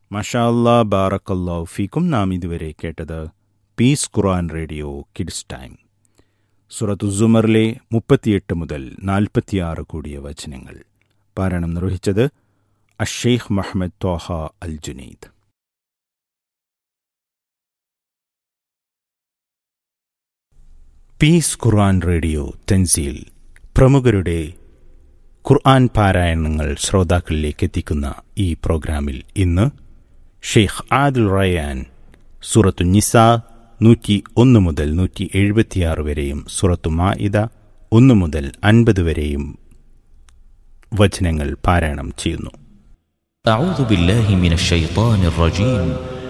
മഷാല്ലാ ബാറക്കല്ലാ ഫീക്കും നാം ഇതുവരെ കേട്ടത് peace Quran radio kids time സുറത്തു സുമറിലെ മുപ്പത്തിയെട്ട് മുതൽ നാൽപ്പത്തിയാറ് കൂടിയ വചനങ്ങൾ പാരായണം നിർവഹിച്ചത് അഷെയ്ഖ് മുഹമ്മദ് ത്വാഹ അൽ ജുനീദ് പീസ് ഖുർആൻ റേഡിയോ തെൻസീൽ പ്രമുഖരുടെ ഖുർആൻ പാരായണങ്ങൾ ശ്രോതാക്കളിലേക്ക് എത്തിക്കുന്ന ഈ പ്രോഗ്രാമിൽ ഇന്ന് ഷെയ്ഖ് ആദുൽ റയാൻ സൂറത്തു നിസ നൂറ്റി ഒന്ന് മുതൽ നൂറ്റി എഴുപത്തിയാറ് വരെയും സൂറത്തു മാഇദ ഒന്ന് മുതൽ അൻപത് വരെയും വചനങ്ങൾ പാരായണം ചെയ്യുന്നു أعوذ بالله من الشيطان الرجيم